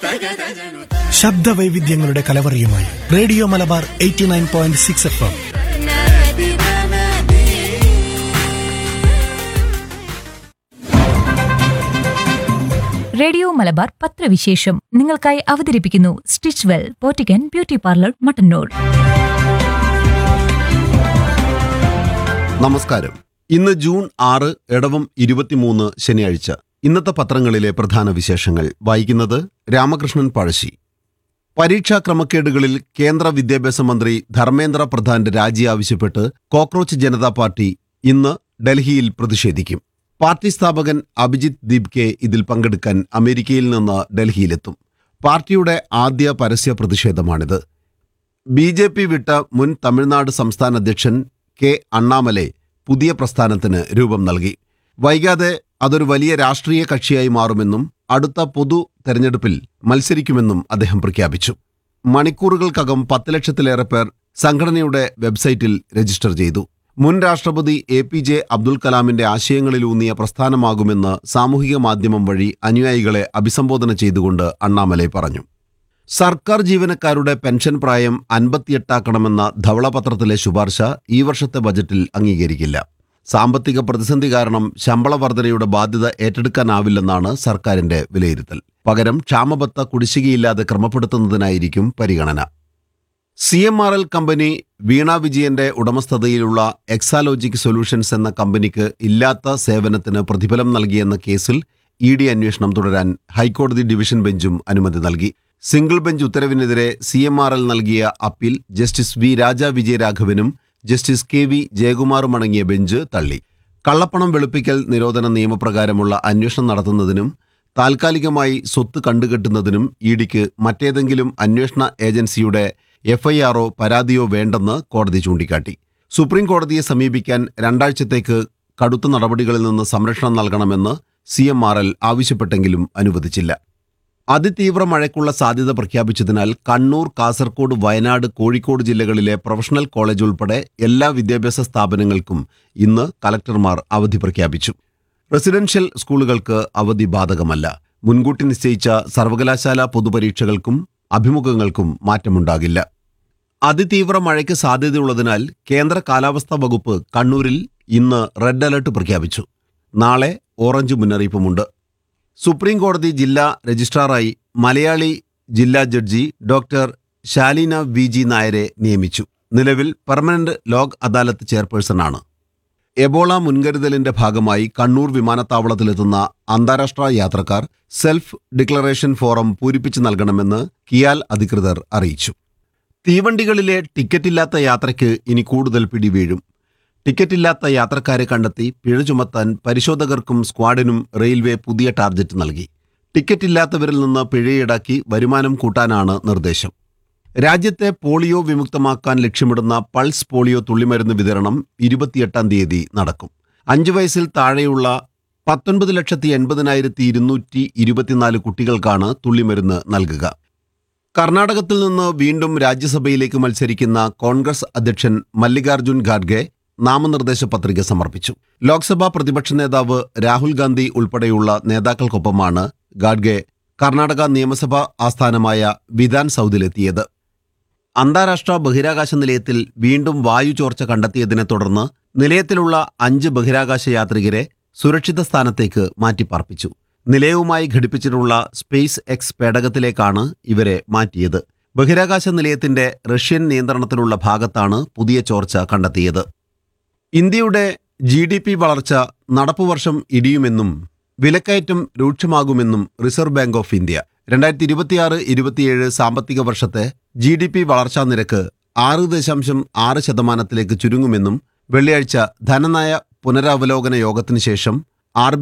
ശബ്ദവൈവിധ്യങ്ങളുടെ കലവറിയുമായി radio Malabar eighty nine point six F M radio Malabar പത്രവിശേഷം നിങ്ങൾക്കായി അവതരിപ്പിക്കുന്നു സ്റ്റിച്ച് വെൽ പോറ്റിക്കൻ ബ്യൂട്ടി പാർലർ മട്ടന്നൂർ നമസ്കാരം ഇന്ന് ജൂൺ ആറ് ഇടവം ഇരുപത്തിമൂന്ന് ശനിയാഴ്ച ഇന്നത്തെ പത്രങ്ങളിലെ പ്രധാന വിശേഷങ്ങൾ വായിക്കുന്നത് രാമകൃഷ്ണൻ പഴശ്ശി പരീക്ഷാ ക്രമക്കേടുകളിൽ കേന്ദ്ര വിദ്യാഭ്യാസ മന്ത്രി ധർമ്മേന്ദ്ര പ്രധാന്റെ രാജി ആവശ്യപ്പെട്ട് കോക്രോച്ച് ജനതാ പാർട്ടി ഇന്ന് ഡൽഹിയിൽ പ്രതിഷേധിക്കും പാർട്ടി സ്ഥാപകൻ അഭിജിത്ത് ദീപ്കെ ഇതിൽ പങ്കെടുക്കാൻ അമേരിക്കയിൽ നിന്ന് ഡൽഹിയിലെത്തും പാർട്ടിയുടെ ആദ്യ പരസ്യ പ്രതിഷേധമാണിത് ബി ജെ പി വിട്ട മുൻ തമിഴ്നാട് സംസ്ഥാന അധ്യക്ഷൻ കെ അണ്ണാമലെ പുതിയ പ്രസ്ഥാനത്തിന് രൂപം നൽകി വൈകാതെ അതൊരു വലിയ രാഷ്ട്രീയ കക്ഷിയായി മാറുമെന്നും അടുത്ത പൊതു തെരഞ്ഞെടുപ്പിൽ മത്സരിക്കുമെന്നും അദ്ദേഹം പ്രഖ്യാപിച്ചു മണിക്കൂറുകൾക്കകം പത്ത് ലക്ഷത്തിലേറെ പേർ സംഘടനയുടെ വെബ്സൈറ്റിൽ രജിസ്റ്റർ ചെയ്തു മുൻ രാഷ്ട്രപതി എ പി ജെ അബ്ദുൽ കലാമിന്റെ ആശയങ്ങളിലൂന്നിയ പ്രസ്ഥാനമാകുമെന്ന് സാമൂഹിക മാധ്യമം വഴി അനുയായികളെ അഭിസംബോധന ചെയ്തുകൊണ്ട് അണ്ണാമലൈ പറഞ്ഞു സർക്കാർ ജീവനക്കാരുടെ പെൻഷൻ പ്രായം അൻപത്തിയെട്ടാക്കണമെന്ന ധവളപത്രത്തിലെ ശുപാർശ ഈ വർഷത്തെ ബജറ്റിൽ അംഗീകരിക്കില്ല സാമ്പത്തിക പ്രതിസന്ധി കാരണം ശമ്പള വർധനയുടെ ബാധ്യത ഏറ്റെടുക്കാനാവില്ലെന്നാണ് സർക്കാരിന്റെ വിലയിരുത്തൽ പകരം ക്ഷാമബത്ത കുടിശ്ശികയില്ലാതെ ക്രമപ്പെടുത്തുന്നതിനായിരിക്കും പരിഗണന C M R L company Veena വിജയന്റെ ഉടമസ്ഥതയിലുള്ള എക്സാലോജിക് സൊല്യൂഷൻസ് എന്ന കമ്പനിക്ക് ഇല്ലാത്ത സേവനത്തിന് പ്രതിഫലം നൽകിയെന്ന കേസിൽ ഇ ഡി അന്വേഷണം തുടരാൻ ഹൈക്കോടതി ഡിവിഷൻ ബെഞ്ചും അനുമതി നൽകി സിംഗിൾ ബെഞ്ച് ഉത്തരവിനെതിരെ സി എം ആർ എൽ നൽകിയ അപ്പീൽ ജസ്റ്റിസ് വി രാജ വിജയരാഘവനും ജസ്റ്റിസ് കെ വി ജയകുമാറും അടങ്ങിയ ബെഞ്ച് തള്ളി കള്ളപ്പണം വെളുപ്പിക്കൽ നിരോധന നിയമപ്രകാരമുള്ള അന്വേഷണം നടത്തുന്നതിനും താൽക്കാലികമായി സ്വത്ത് കണ്ടുകെട്ടുന്നതിനും ഇഡിക്ക് മറ്റേതെങ്കിലും അന്വേഷണ ഏജൻസിയുടെ എഫ്ഐആറോ പരാതിയോ വേണ്ടെന്ന് കോടതി ചൂണ്ടിക്കാട്ടി സുപ്രീം കോടതിയെ സമീപിക്കാൻ രണ്ടാഴ്ചത്തേക്ക് കടുത്ത നടപടികളിൽ നിന്ന് സംരക്ഷണം നൽകണമെന്ന് സി എം ആർ എൽ ആവശ്യപ്പെട്ടെങ്കിലും അനുവദിച്ചില്ല അതിതീവ്ര മഴയ്ക്കുള്ള സാധ്യത പ്രഖ്യാപിച്ചതിനാൽ കണ്ണൂർ കാസർഗോഡ് വയനാട് കോഴിക്കോട് ജില്ലകളിലെ പ്രൊഫഷണൽ കോളേജ് ഉൾപ്പെടെ എല്ലാ വിദ്യാഭ്യാസ സ്ഥാപനങ്ങൾക്കും ഇന്ന് കലക്ടർമാർ അവധി പ്രഖ്യാപിച്ചു റെസിഡൻഷ്യൽ സ്കൂളുകൾക്ക് അവധി ബാധകമല്ല മുൻകൂട്ടി നിശ്ചയിച്ച സർവകലാശാല പൊതുപരീക്ഷകൾക്കും അഭിമുഖങ്ങൾക്കും മാറ്റമുണ്ടാകില്ല അതിതീവ്ര മഴയ്ക്ക് സാധ്യതയുള്ളതിനാൽ കേന്ദ്ര കാലാവസ്ഥാ വകുപ്പ് കണ്ണൂരിൽ ഇന്ന് റെഡ് അലർട്ട് പ്രഖ്യാപിച്ചു നാളെ ഓറഞ്ച് മുന്നറിയിപ്പുമുണ്ട് സുപ്രീം കോടതി ജില്ലാ രജിസ്ട്രാറായി മലയാളി ജില്ലാ judge doctor Shaleena V G നായരെ നിയമിച്ചു നിലവിൽ പെർമനന്റ് ലോക് അദാലത്ത് ചെയർപേഴ്സണാണ് എബോള മുൻകരുതലിന്റെ ഭാഗമായി കണ്ണൂർ വിമാനത്താവളത്തിലെത്തുന്ന അന്താരാഷ്ട്ര യാത്രക്കാർ സെൽഫ് ഡിക്ലറേഷൻ ഫോറം പൂരിപ്പിച്ചു നൽകണമെന്ന് കിയാൽ അധികൃതർ അറിയിച്ചു തീവണ്ടികളിലെ ടിക്കറ്റില്ലാത്ത യാത്രയ്ക്ക് ഇനി കൂടുതൽ പിടിവീഴും ടിക്കറ്റില്ലാത്ത യാത്രക്കാരെ കണ്ടെത്തി പിഴ ചുമത്താൻ പരിശോധകർക്കും സ്ക്വാഡിനും റെയിൽവേ പുതിയ ടാർജറ്റ് നൽകി ടിക്കറ്റില്ലാത്തവരിൽ നിന്ന് പിഴ ഈടാക്കി വരുമാനം കൂട്ടാനാണ് നിർദ്ദേശം രാജ്യത്തെ പോളിയോ വിമുക്തമാക്കാൻ ലക്ഷ്യമിടുന്ന പൾസ് പോളിയോ തുള്ളിമരുന്ന് വിതരണം ഇരുപത്തിയെട്ടാം തീയതി നടക്കും അഞ്ചു വയസ്സിൽ താഴെയുള്ള പത്തൊൻപത് ലക്ഷത്തി എൺപതിനായിരത്തി ഇരുന്നൂറ്റി ഇരുപത്തിനാല് കുട്ടികൾക്കാണ് തുള്ളിമരുന്ന് നൽകുക കർണാടകത്തിൽ നിന്ന് വീണ്ടും രാജ്യസഭയിലേക്ക് മത്സരിക്കുന്ന കോൺഗ്രസ് അധ്യക്ഷൻ മല്ലികാർജുൻ ഖാർഗെ നാമനിർദ്ദേശ പത്രിക സമർപ്പിച്ചു ലോക്സഭാ പ്രതിപക്ഷ നേതാവ് രാഹുൽ ഗാന്ധി ഉൾപ്പെടെയുള്ള നേതാക്കൾക്കൊപ്പമാണ് ഖാർഗെ കർണാടക നിയമസഭാ ആസ്ഥാനമായ വിധാൻ സൗദിലെത്തിയത് അന്താരാഷ്ട്ര ബഹിരാകാശ നിലയത്തിൽ വീണ്ടും വായു ചോർച്ച കണ്ടെത്തിയതിനെ തുടർന്ന് നിലയത്തിലുള്ള അഞ്ച് ബഹിരാകാശ യാത്രികരെ സുരക്ഷിത സ്ഥാനത്തേക്ക് മാറ്റിപ്പാർപ്പിച്ചു നിലയവുമായി ഘടിപ്പിച്ചിട്ടുള്ള സ്പേസ് എക്സ് പേടകത്തിലേക്കാണ് ഇവരെ മാറ്റിയത് ബഹിരാകാശ നിലയത്തിന്റെ റഷ്യൻ നിയന്ത്രണത്തിലുള്ള ഭാഗത്താണ് പുതിയ ചോർച്ച കണ്ടെത്തിയത് ഇന്ത്യയുടെ ജി ഡി പി വളർച്ച നടപ്പുവർഷം ഇടിയുമെന്നും വിലക്കയറ്റം രൂക്ഷമാകുമെന്നും റിസർവ് ബാങ്ക് ഓഫ് ഇന്ത്യ രണ്ടായിരത്തി ഇരുപത്തിയാറ് ഇരുപത്തിയേഴ് സാമ്പത്തിക വർഷത്തെ ജി ഡി പി വളർച്ചാ നിരക്ക് ആറ് ദശാംശം ആറ് ശതമാനത്തിലേക്ക് ചുരുങ്ങുമെന്നും വെള്ളിയാഴ്ച ധനനയ പുനരവലോകന യോഗത്തിന് ശേഷം ആർ